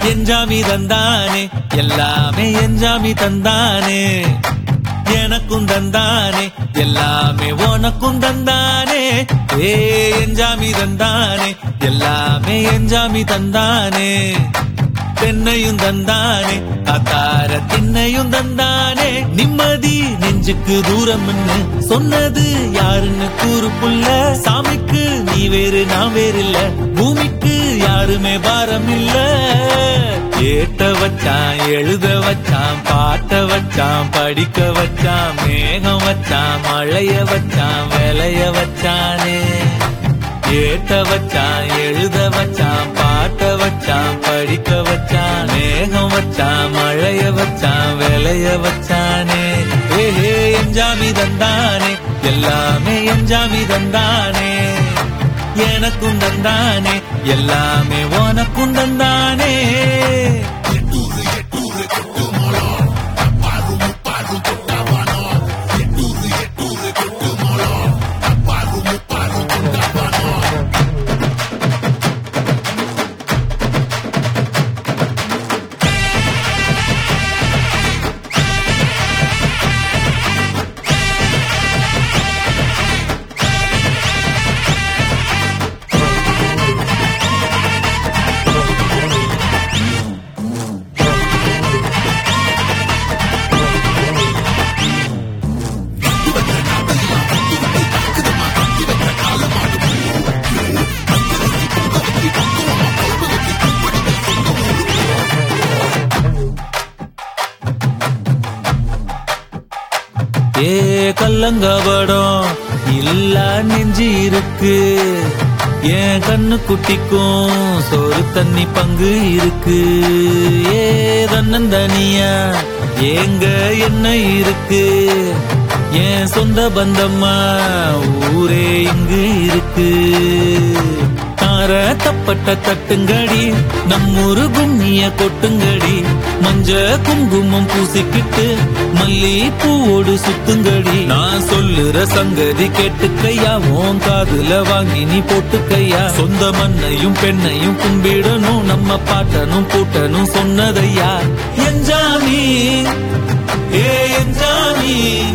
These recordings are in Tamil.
என்ஜாமி தந்தானே எல்லாமே என்ஜாமி தந்தானே எனக்கும் தந்தானே எல்லாமே உனக்கும் தந்தானே ஏ என்ஜாமி தந்தானே எல்லாமே என்ஜாமி தந்தானே தென்னையும் தந்தானே அத்தார திண்ணையும் தந்தானே நிம்மதி நெஞ்சுக்கு தூரம்னு சொன்னது யாருன்னு கூறு புள்ள சாமிக்கு நீ வேறு நான் வேறு இல்ல பூமிக்கு யாருமே பாரம் இல்ல ஏட்ட வச்சான் எழுத வச்சான் பாட்ட வச்சான் படிக்க வச்சான் மேகம் வச்சான் மழைய வச்சான் விளைய வச்சானே ஏட்ட வச்சான் எழுத வச்சான் பாட்ட வச்சான் படிக்க வச்சான் மேகம் வச்சான் மழைய வச்சான் விளைய வச்சானே ஏஹே என்ஜாமி தந்தானே எல்லாமே என்ஜாமி தந்தானே எனக்கும் தந்தானே எல்லாமே உனக்கும் தந்தானே ஏ கல்லங்கபடம் இல்ல நெஞ்சு இருக்கு என் கண்ணு குட்டிக்கும் சோறு தண்ணி பங்கு இருக்கு ஏ தன்னந்தனியா ஏங்க என்ன இருக்கு என் சொந்த பந்தம்மா ஊரே இங்கு இருக்கு தார தப்பட்ட தட்டுங்கடி நம்மூரு கும்மிய கொட்டுங்கடி மஞ்ச குங்குமம் பூசிக்கிட்டு மல்லி பூவோடு சுத்துங்கடி நான் சொல்லுற சங்கதி கேட்டுக்கையா உன் காதுல வாங்கி நீ போட்டுக்கையா சொந்த மண்ணையும் பெண்ணையும் கும்பிடணும் நம்ம பாட்டனும் கூட்டனும் சொன்னதையா என்ஜாமி ஏ என்ஜாமி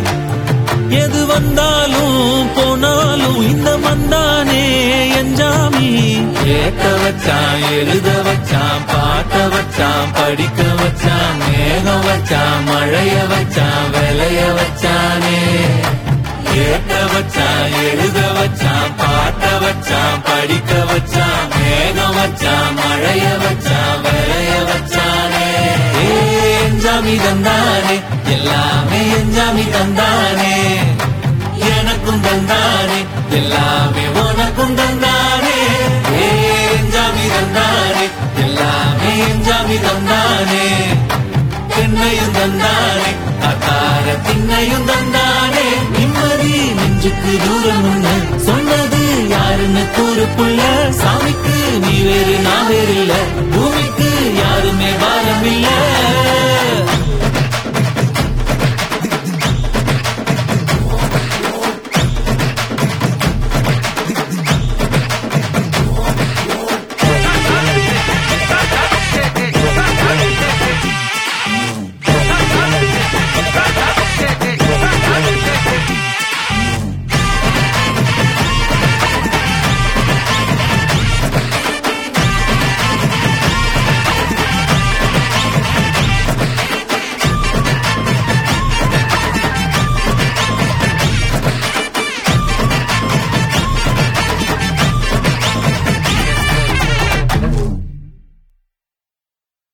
எது வந்தாலும் போனாலும் இந்த மந்தானே என்ஜாமி கேட்க வச்சான் எழுத வச்சான் பாட்ட வச்சான் படிக்க வச்சான் மேகம் வச்சான் மழைய வச்சான் விளைய வச்சானே கேட்க வச்சான் எழுத வச்சான் பாட்ட வச்சான் படிக்க வச்சான் மேகம் வச்சான் மழைய வச்சான் விளைய வச்சானே ஏ என்ஜாமி தந்தானே எல்லாமே என்ஜாமி தந்தானே எனக்கும் தந்தானே எல்லாமே உனக்கும் தந்தானே ஏ என்ஜாமி தந்தானே எல்லாமே என்ஜாமி தந்தானே பெண்ணையும் தந்தானே அத்தார திண்ணையும் தந்தானே நிம்மதி நெஞ்சுக்கு தூரம் ஒண்ணு சொன்னது யாருன்னு கூறு புள்ள சாமிக்கு நீ வேறு நான் வேறு இல்ல பூமிக்கு யாருமே பாரம் இல்ல